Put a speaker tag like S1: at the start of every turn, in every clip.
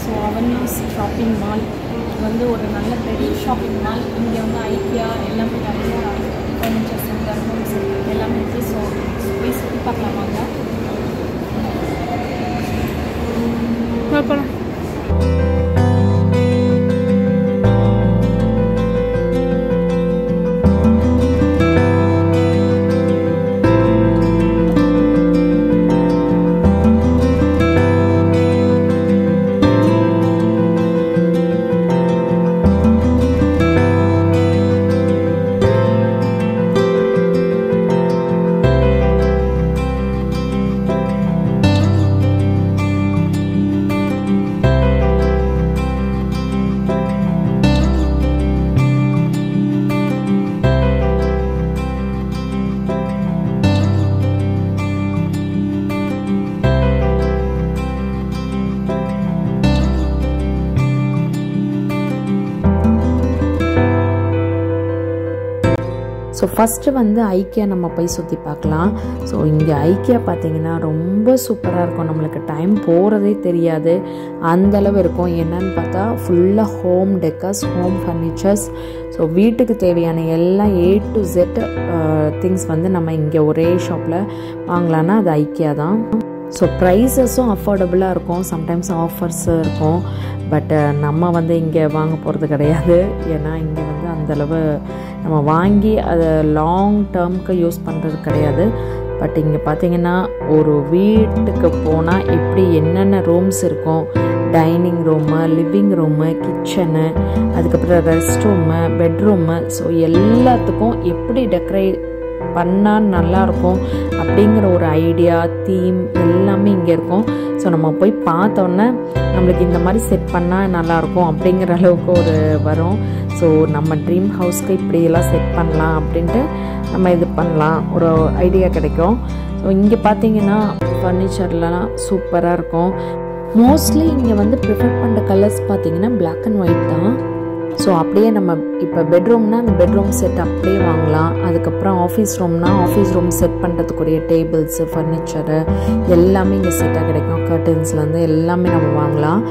S1: so அவனாஸ் shopping mall வந்து ஒரு நல்ல பெரிய ஷாப்பிங் மால் இங்கே வந்து ஐக்கியா எல்லாமே நிறைய ஃபர்னிச்சர் சென்டர் ஹோம் சென்டர் எல்லாமே இருக்குது ஸோ போய் சுற்றி பார்க்கலாம் வாங்க
S2: பார்க்கலாம்
S3: ஸோ ஃபஸ்ட்டு வந்து ஐக்கியா நம்ம போய் சுற்றி பார்க்கலாம் ஸோ இங்கே ஐக்கியா பார்த்தீங்கன்னா ரொம்ப சூப்பராக இருக்கும் நம்மளுக்கு டைம் போகிறதே தெரியாது அந்த அளவு இருக்கும் என்னன்னு பார்த்தா ஃபுல்லாக home decors home furnitures so வீட்டுக்கு தேவையான எல்லாம் ஏ டு ஜெட் திங்ஸ் வந்து நம்ம இங்கே ஒரே ஷாப்பில் வாங்கலான்னா அது ஐக்கியா தான் ஸோ ப்ரைஸஸும் அஃபோர்டபுளாக இருக்கும் சம்டைம்ஸ் ஆஃபர்ஸ் இருக்கும் பட் நம்ம வந்து இங்கே வாங்க போகிறது கிடையாது ஏன்னா இங்கே வந்து அந்தளவு நம்ம வாங்கி அதை லாங் டேர்முக்கு யூஸ் பண்ணுறது கிடையாது பட் இங்கே பார்த்தீங்கன்னா ஒரு வீட்டுக்கு போனால் எப்படி என்னென்ன ரூம்ஸ் இருக்கும் dining room living room kitchen அதுக்கப்புறம் ரெஸ்ட் ரூமு பெட்ரூமு ஸோ எல்லாத்துக்கும் எப்படி டெக்கரேட் பண்ணால் நல்லாயிருக்கும் அப்படிங்கிற ஒரு ஐடியா தீம் எல்லாமே இங்கே இருக்கும் ஸோ நம்ம போய் பார்த்தோன்னே நம்மளுக்கு இந்த மாதிரி செட் பண்ணால் நல்லாயிருக்கும் அப்படிங்கிற அளவுக்கு ஒரு வரும் ஸோ நம்ம ட்ரீம் ஹவுஸ்க்கு இப்படியெல்லாம் செட் பண்ணலாம் அப்படின்ட்டு நம்ம இது பண்ணலாம் ஒரு ஐடியா கிடைக்கும் ஸோ இங்கே பார்த்தீங்கன்னா ஃபர்னிச்சர்லாம் சூப்பராக இருக்கும் மோஸ்ட்லி இங்கே வந்து ப்ரிஃபர் பண்ணுற கலர்ஸ் பார்த்தீங்கன்னா பிளாக் அண்ட் ஒயிட் தான் ஸோ அப்படியே நம்ம இப்போ பெட்ரூம்னா அந்த பெட்ரூம் செட் அப்படியே வாங்கலாம் அதுக்கப்புறம் ஆஃபீஸ் ரூம்னா ஆஃபீஸ் ரூம் செட் பண்ணுறதுக்குரிய டேபிள்ஸு ஃபர்னிச்சரு எல்லாமே இங்கே செட்டாக கிடைக்கும் கர்டன்ஸ்லேருந்து எல்லாமே நம்ம வாங்கலாம்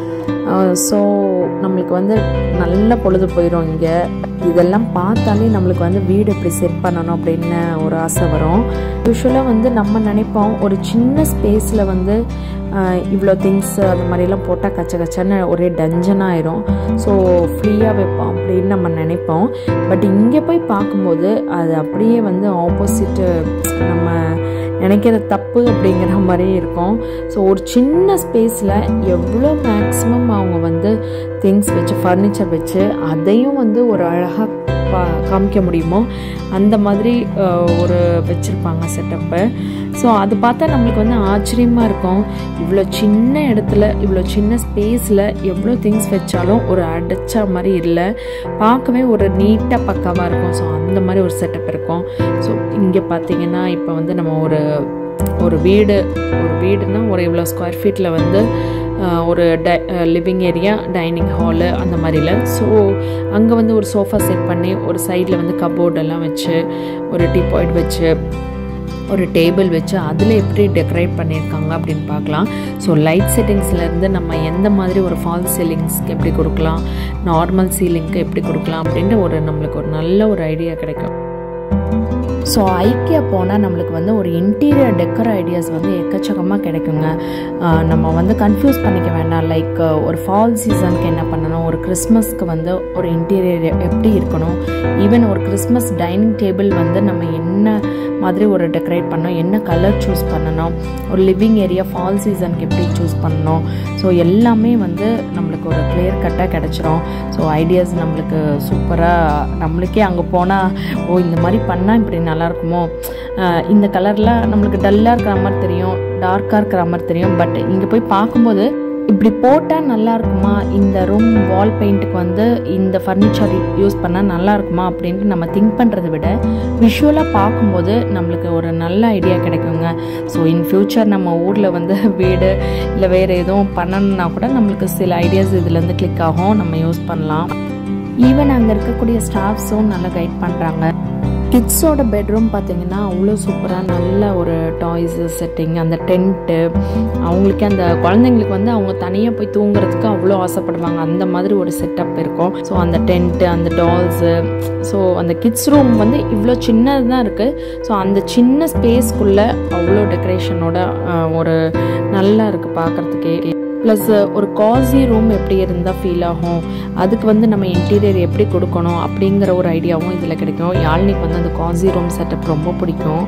S3: ஸோ நம்மளுக்கு வந்து நல்ல பொழுது போயிடும் இங்கே இதெல்லாம் பார்த்தாலே நம்மளுக்கு வந்து வீடு எப்படி செட் பண்ணணும் அப்படின்னு ஒரு ஆசை வரும் யூஸ்வலாக வந்து நம்ம நினைப்போம் ஒரு சின்ன ஸ்பேஸில் வந்து இவ்வளோ திங்ஸ் அது மாதிரிலாம் போட்டால் கச்ச கச்சன்னு ஒரே டஞ்சன் ஆயிரும் ஸோ ஃப்ரீயாக வைப்போம் அப்படின்னு நம்ம நினைப்போம் பட் இங்கே போய் பார்க்கும்போது அது அப்படியே வந்து ஆப்போசிட்டு நம்ம நினைக்கிற தப்பு அப்படிங்கிற மாதிரி இருக்கும் ஸோ ஒரு சின்ன ஸ்பேஸில் எவ்வளோ மேக்ஸிமம் அவங்க வந்து திங்ஸ் வச்சு ஃபர்னிச்சர் வச்சு அதையும் வந்து ஒரு அழகாக பா காமிக்க முடியுமோ அந்த மாதிரி ஒரு வச்சுருப்பாங்க செட்டப்பை ஸோ அது பார்த்தா நம்மளுக்கு வந்து ஆச்சரியமாக இருக்கும் இவ்வளோ சின்ன இடத்துல இவ்வளோ சின்ன ஸ்பேஸில் எவ்வளோ திங்ஸ் வச்சாலும் ஒரு அடைச்ச மாதிரி இல்லை பார்க்கவே ஒரு நீட்டாக பக்காவாக இருக்கும் ஸோ அந்த மாதிரி ஒரு செட்டப் இருக்கும் ஸோ இங்கே பார்த்தீங்கன்னா இப்போ வந்து நம்ம ஒரு ஒரு வீடு ஒரு வீடுனா ஒரு இவ்வளோ ஸ்கொயர் ஃபீட்டில் வந்து ஒரு டை லிவிங் ஏரியா டைனிங் ஹாலு அந்த மாதிரில ஸோ அங்கே வந்து ஒரு சோஃபா செட் பண்ணி ஒரு சைடில் வந்து கபோர்டெல்லாம் வச்சு ஒரு டீ பாயிண்ட் வச்சு ஒரு டேபிள் வச்சு அதில் எப்படி டெக்கரேட் பண்ணியிருக்காங்க அப்படின்னு பார்க்கலாம் ஸோ லைட் செட்டிங்ஸ்லேருந்து நம்ம எந்த மாதிரி ஒரு ஃபால் சீலிங்ஸ்க்கு எப்படி கொடுக்கலாம் நார்மல் சீலிங்க்கு எப்படி கொடுக்கலாம் அப்படின்ற ஒரு நம்மளுக்கு ஒரு நல்ல ஒரு ஐடியா கிடைக்கும் ஸோ ஐக்கியா போனால் நம்மளுக்கு வந்து ஒரு இன்டீரியர் டெக்கர் ஐடியாஸ் வந்து எக்கச்சக்கமாக கிடைக்குங்க நம்ம வந்து கன்ஃபியூஸ் பண்ணிக்க வேண்டாம் லைக் ஒரு ஃபால் சீசனுக்கு என்ன பண்ணணும் ஒரு கிறிஸ்மஸ்க்கு வந்து ஒரு இன்டீரியர் எப்படி இருக்கணும் ஈவன் ஒரு கிறிஸ்மஸ் டைனிங் டேபிள் வந்து நம்ம என்ன மாதிரி ஒரு டெக்கரேட் பண்ணணும் என்ன கலர் சூஸ் பண்ணணும் ஒரு லிவிங் ஏரியா ஃபால் சீசனுக்கு எப்படி சூஸ் பண்ணணும் ஸோ எல்லாமே வந்து நம்மளுக்கு ஒரு கிளியர் கட்டாக கிடச்சிரும் ஸோ ஐடியாஸ் நம்மளுக்கு சூப்பராக நம்மளுக்கே அங்கே போனால் ஓ இந்த மாதிரி பண்ணால் இப்படி நல்லா இருக்குமோ இந்த கலரில் நம்மளுக்கு டல்லாக இருக்கிற மாதிரி தெரியும் டார்க்காக இருக்கிற மாதிரி தெரியும் பட் இங்கே போய் பார்க்கும்போது இப்படி போட்டால் நல்லா இருக்குமா இந்த ரூம் வால் பெயிண்ட்டுக்கு வந்து இந்த ஃபர்னிச்சர் யூஸ் பண்ணால் நல்லா இருக்குமா அப்படின்ட்டு நம்ம திங்க் பண்ணுறதை விட விஷுவலாக பார்க்கும்போது நம்மளுக்கு ஒரு நல்ல ஐடியா கிடைக்குங்க ஸோ இன் ஃப்யூச்சர் நம்ம ஊரில் வந்து வீடு இல்லை வேறு எதுவும் பண்ணணுன்னா கூட நம்மளுக்கு சில ஐடியாஸ் இதுலேருந்து கிளிக் ஆகும் நம்ம யூஸ் பண்ணலாம் ஈவன் அங்கே இருக்கக்கூடிய ஸ்டாஃப்ஸும் நல்லா கைட் பண்ணுறாங்க கிட்ஸோட பெட்ரூம் பார்த்தீங்கன்னா அவ்வளோ சூப்பராக நல்ல ஒரு டாய்ஸு செட்டிங் அந்த டென்ட்டு அவங்களுக்கே அந்த குழந்தைங்களுக்கு வந்து அவங்க தனியாக போய் தூங்குறதுக்கு அவ்வளோ ஆசைப்படுவாங்க அந்த மாதிரி ஒரு செட்டப் இருக்கும் ஸோ அந்த டென்ட்டு அந்த டால்ஸு ஸோ அந்த கிட்ஸ் ரூம் வந்து இவ்வளோ சின்னது தான் இருக்குது ஸோ அந்த சின்ன ஸ்பேஸ்க்குள்ளே அவ்வளோ டெக்கரேஷனோட ஒரு நல்லா இருக்குது பார்க்குறதுக்கே ப்ளஸ் ஒரு காசி ரூம் எப்படி இருந்தால் ஃபீல் ஆகும் அதுக்கு வந்து நம்ம இன்டீரியர் எப்படி கொடுக்கணும் அப்படிங்கிற ஒரு ஐடியாவும் இதில் கிடைக்கும் யாழ்னிக்கு வந்து அந்த காசி ரூம் செட்டப் ரொம்ப பிடிக்கும்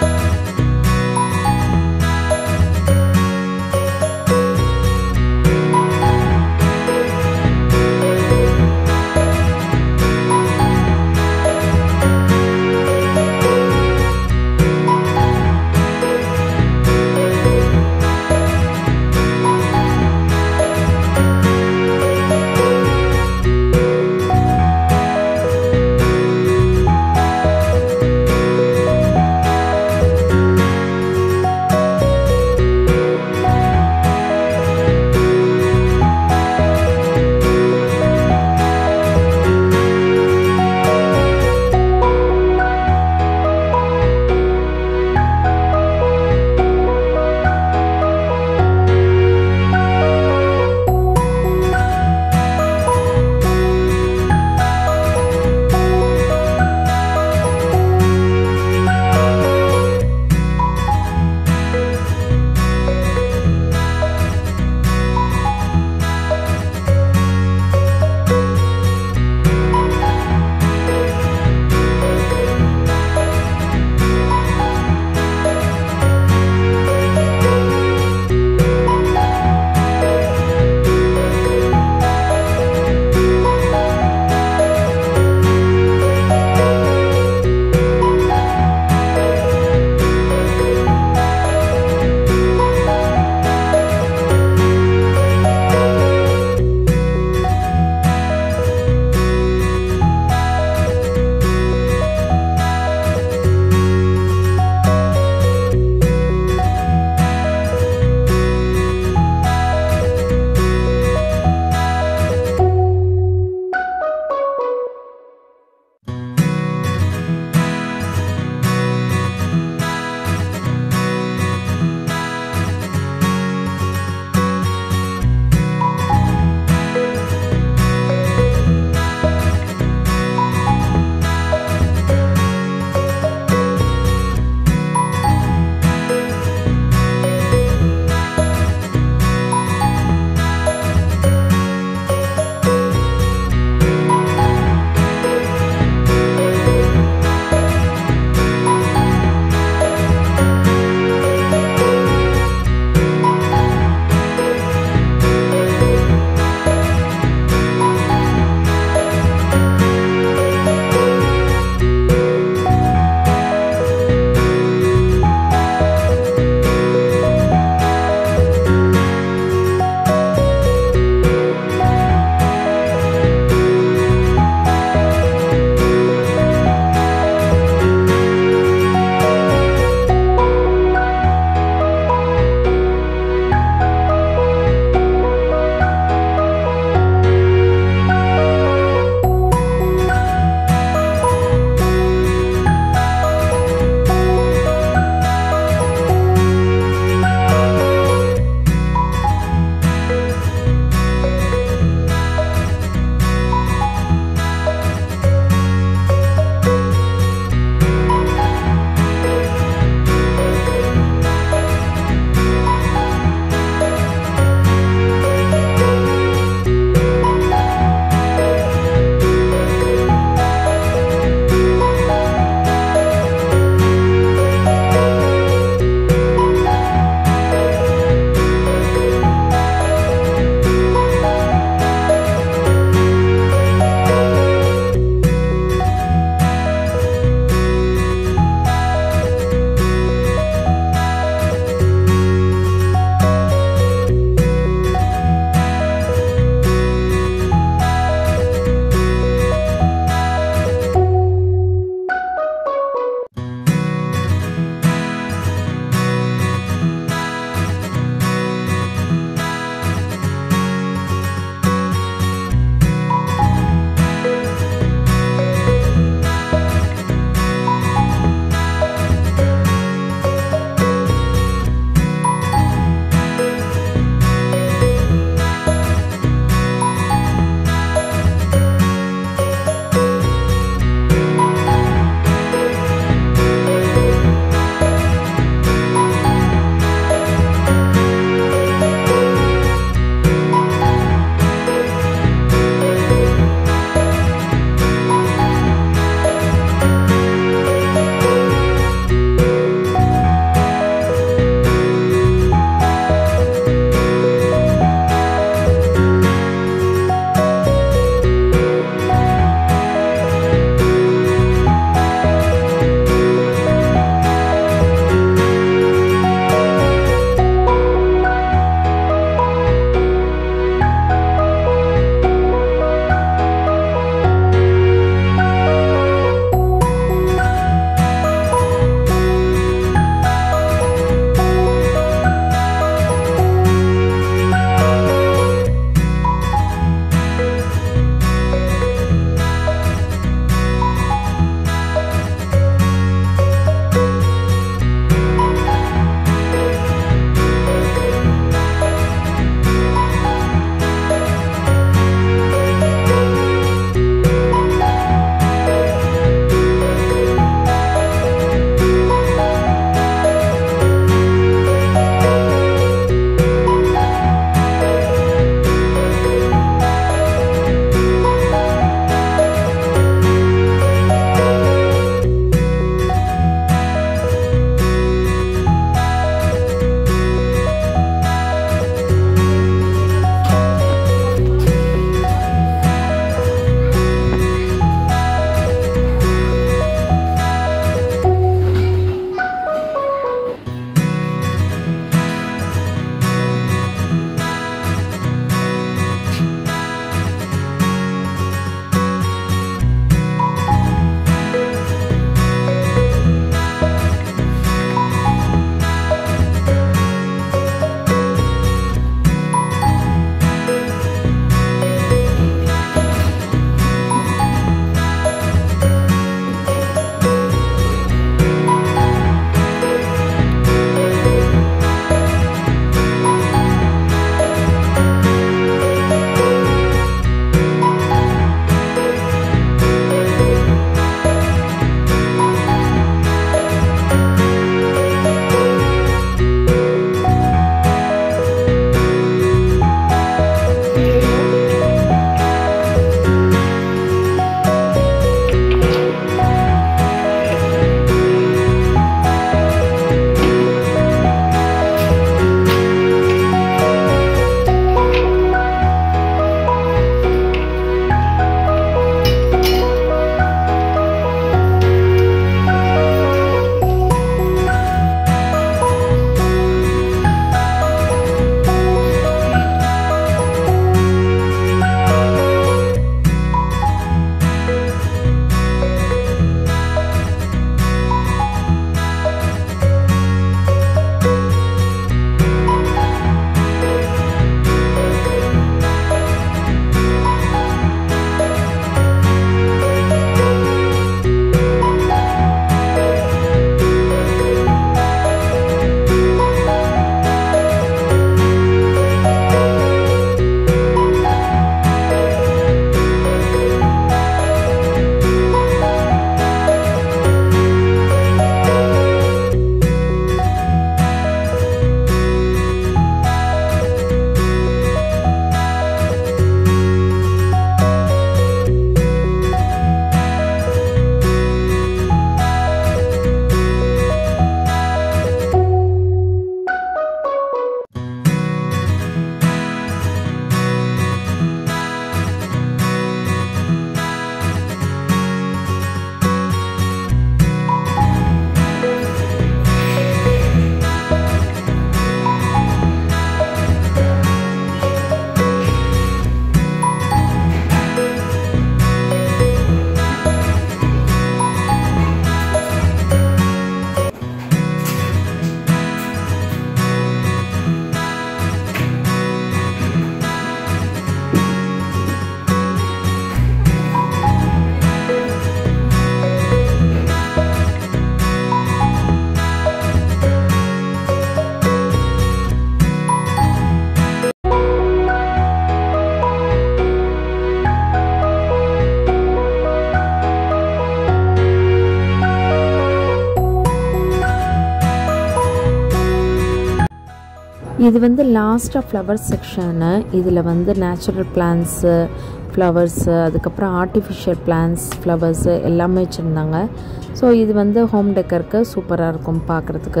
S3: இது வந்து லாஸ்ட்டாக ஃப்ளவர் செக்ஷனு இதில் வந்து நேச்சுரல் பிளான்ஸு ஃப்ளவர்ஸு அதுக்கப்புறம் ஆர்டிஃபிஷியல் பிளான்ஸ் ஃப்ளவர்ஸு எல்லாமே வச்சுருந்தாங்க ஸோ இது வந்து ஹோம் டெக்கருக்கு சூப்பராக இருக்கும் பார்க்குறதுக்கு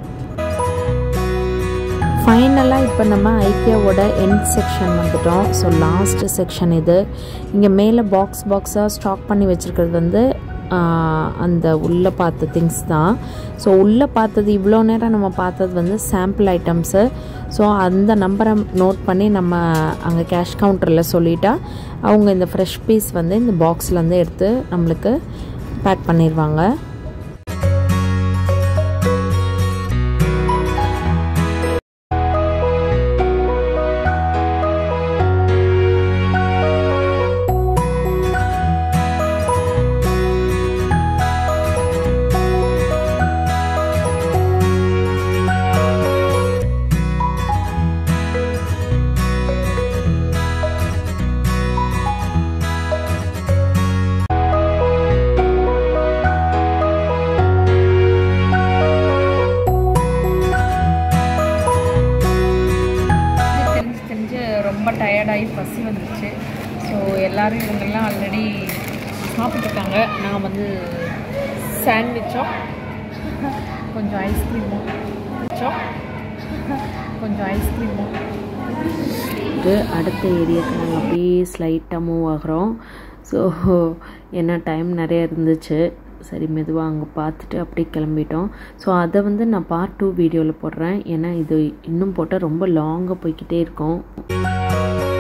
S3: ஃபைனலாக இப்போ நம்ம ஐக்கியாவோட எண்ட் செக்ஷன் வந்துட்டோம் ஸோ லாஸ்ட் செக்ஷன் இது இங்கே மேலே பாக்ஸ் பாக்ஸாக ஸ்டாக் பண்ணி வச்சுருக்கிறது வந்து அந்த உள்ளே பார்த்த திங்ஸ் தான் ஸோ உள்ளே பார்த்தது இவ்வளோ நேரம் நம்ம பார்த்தது வந்து சாம்பிள் ஐட்டம்ஸு ஸோ அந்த நம்பரை நோட் பண்ணி நம்ம அங்கே கேஷ் கவுண்டரில் சொல்லிட்டா அவங்க இந்த ஃப்ரெஷ் பீஸ் வந்து இந்த பாக்ஸ்லேருந்து எடுத்து நம்மளுக்கு பேக் பண்ணிடுவாங்க
S1: தெரிஞ்சு தெரிஞ்சு ரொம்ப டயர்டாகி பசி வந்துருச்சு ஸோ எல்லோரும் இவங்கெல்லாம் ஆல்ரெடி சாப்பிட்ருக்காங்க நான் வந்து சாண்ட்விச்சும் கொஞ்சம் ஐஸ்கிரீமும் வச்சோம் கொஞ்சம் ஐஸ்கிரீமும்
S3: இது அடுத்த ஏரியாவுக்கு நாங்கள் அப்படியே ஸ்லைட்டாக மூவ் ஆகிறோம் ஸோ ஏன்னா டைம் நிறைய இருந்துச்சு சரி மெதுவாக அங்கே பார்த்துட்டு அப்படியே கிளம்பிட்டோம் ஸோ அதை வந்து நான் பார்ட் டூ வீடியோவில் போடுறேன் ஏன்னா இது இன்னும் போட்டால் ரொம்ப லாங்காக போய்க்கிட்டே இருக்கும்